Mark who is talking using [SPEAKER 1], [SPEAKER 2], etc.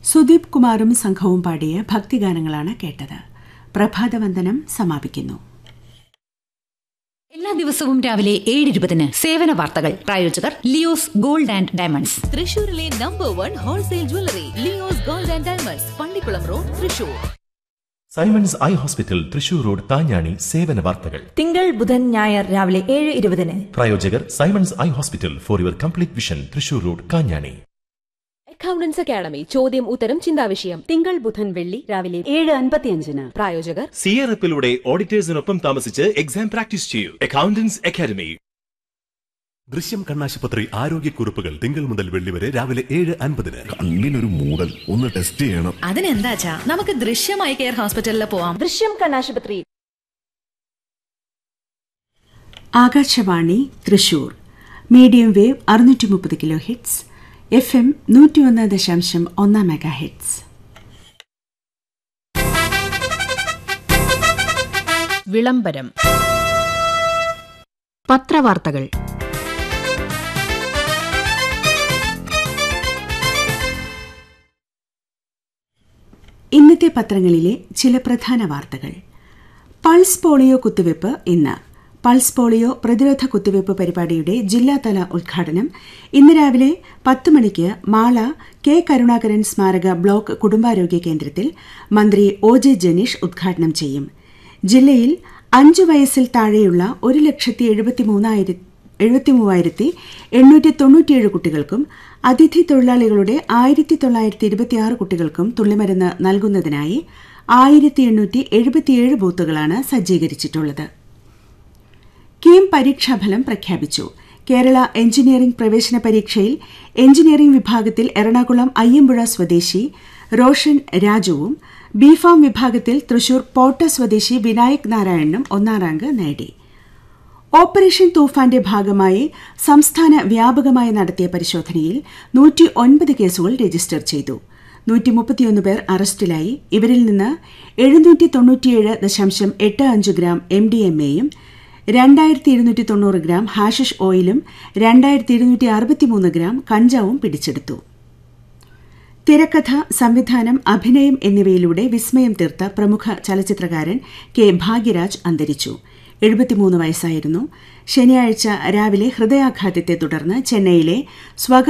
[SPEAKER 1] സുദീപ് കുമാറും സംഘവും പാടിയ ഭക്തിഗാനങ്ങളാണ് കേട്ടത് പ്രഭാതവന്ദനം സമാപിക്കുന്നു
[SPEAKER 2] എല്ലാ ദിവസവും രാവിലെ ഏഴ് ഇരുപതിന് സേവന വാർത്തകൾ പ്രായോജകർ ലിയോസ് ഗോൾഡ് ആൻഡ് ഡയമണ്ട്സ്
[SPEAKER 3] തൃശൂരിലെ number one wholesale jewellery Leos gold and diamonds Pallikulam road Thrissur
[SPEAKER 4] Simons eye hospital Thrissur road Kanjani സേവന വാർത്തകൾ
[SPEAKER 5] തിങ്കൾ ബുധൻ ഞായർ രാവിലെ ഏഴ് ഇരുപതിന്
[SPEAKER 4] പ്രായോജകർ Simons eye hospital for your complete vision Thrissur road Kanjani
[SPEAKER 6] accountants academy ചോദ്യം ഉത്തരം ചിന്താവിഷയം തിങ്കൾ ബുധൻ വെള്ളി രാവിലെ
[SPEAKER 1] ഏഴ് അൻപത്തിയഞ്ചിന്
[SPEAKER 6] പ്രായോജകർ
[SPEAKER 4] സിയറപ്പിലൂടെ ഓഡിറ്റേഴ്സിനൊപ്പം താമസിച്ച് എക്സാം പ്രാക്ടീസ് ചെയ്യൂ അക്കൗണ്ടൻസ് അക്കാദമി
[SPEAKER 7] ദൃശ്യം കണ്ണാശുപത്രി ആരോഗ്യക്കുറിപ്പുകൾ തിങ്കൾ മുതൽ വെള്ളി വരെ രാവിലെ ഏഴ് അൻപതിന്
[SPEAKER 8] കണ്ണിനൊരു മൂടൽ ഒന്ന് ടെസ്റ്റ് ചെയ്യണം
[SPEAKER 3] അതിനെന്താച്ചാ നമുക്ക് ദൃശ്യമായി കെയർ ഹോസ്പിറ്റലിൽ പോവാം
[SPEAKER 5] ദൃശ്യം കണ്ണാശുപത്രി
[SPEAKER 1] ആകാശവാണി തൃശൂർ മീഡിയം വേവ് അറുന്നൂറ്റി മുപ്പത് കിലോ ഹിറ്റ്സ് എഫ് എം നൂറ്റിയൊന്ന് ദശാംശം ഒന്നാം മെഗാ ഹിറ്റ്സ്
[SPEAKER 9] വിളംബരം പത്രവാർത്തകൾ
[SPEAKER 1] ഇന്നത്തെ പത്രങ്ങളിലെ ചില പ്രധാന വാർത്തകൾ പൾസ് പോളിയോ കുത്തിവയ്പ് ഇന്ന് പൾസ് പോളിയോ പ്രതിരോധ കുത്തിവയ്പ് പരിപാടിയുടെ ജില്ലാതല ഉദ്ഘാടനം ഇന്ന് രാവിലെ പത്ത് മണിക്ക് മാള കെ കരുണാകരൻ സ്മാരക ബ്ലോക്ക് കുടുംബാരോഗ്യ കേന്ദ്രത്തിൽ മന്ത്രി ഒ ജെ ജനീഷ് ഉദ്ഘാടനം ചെയ്യും ജില്ലയിൽ അഞ്ചു വയസ്സിൽ താഴെയുള്ള ഒരു ലക്ഷത്തി എഴുപത്തി മൂന്നായിരത്തി എഴുപത്തി മൂവായിരത്തി എണ്ണൂറ്റി തൊണ്ണൂറ്റിയേഴ് കുട്ടികൾക്കും അതിഥി തൊഴിലാളികളുടെ ആയിരത്തി തൊള്ളായിരത്തി ഇരുപത്തിയാറ് കുട്ടികൾക്കും തുള്ളിമരുന്ന് നൽകുന്നതിനായി ആയിരത്തി എണ്ണൂറ്റി എഴുപത്തിയേഴ് ബൂത്തുകളാണ് സജ്ജീകരിച്ചിട്ടുള്ളത് കീം പരീക്ഷാഫലം പ്രഖ്യാപിച്ചു കേരള എഞ്ചിനീയറിംഗ് പ്രവേശന പരീക്ഷയിൽ എഞ്ചിനീയറിംഗ് വിഭാഗത്തിൽ എറണാകുളം അയ്യമ്പുഴ സ്വദേശി റോഷൻ രാജുവും ബിഫാം വിഭാഗത്തിൽ തൃശൂർ പോട്ട സ്വദേശി വിനായക് നാരായണനും ഒന്നാം റാങ്ക് നേടി ഓപ്പറേഷൻ തൂഫാന്റെ ഭാഗമായി സംസ്ഥാന വ്യാപകമായി നടത്തിയ പരിശോധനയിൽ നൂറ്റി ഒൻപത് കേസുകൾ രജിസ്റ്റർ ചെയ്തു നൂറ്റി മുപ്പത്തിയൊന്ന് പേർ അറസ്റ്റിലായി ഇവരിൽ നിന്ന് എഴുന്നൂറ്റി തൊണ്ണൂറ്റിയേഴ് ദശാംശം എട്ട് അഞ്ച് ഗ്രാം എം ഡി എം എയും രണ്ടായിരത്തി ഇരുന്നൂറ്റി തൊണ്ണൂറ് ഗ്രാം ഹാഷിഷ് ഓയിലും രണ്ടായിരത്തി ഇരുന്നൂറ്റി അറുപത്തിമൂന്ന് ഗ്രാം കഞ്ചാവും പിടിച്ചെടുത്തു തിരക്കഥ സംവിധാനം അഭിനയം എന്നിവയിലൂടെ വിസ്മയം തീർത്ത പ്രമുഖ ചലച്ചിത്രകാരൻ കെ ഭാഗ്യരാജ് അന്തരിച്ചു എഴുപത്തിമൂന്ന് വയസ്സായിരുന്നു ശനിയാഴ്ച രാവിലെ ഹൃദയാഘാതത്തെ തുടർന്ന് ചെന്നൈയിലെ സ്വകാര്യ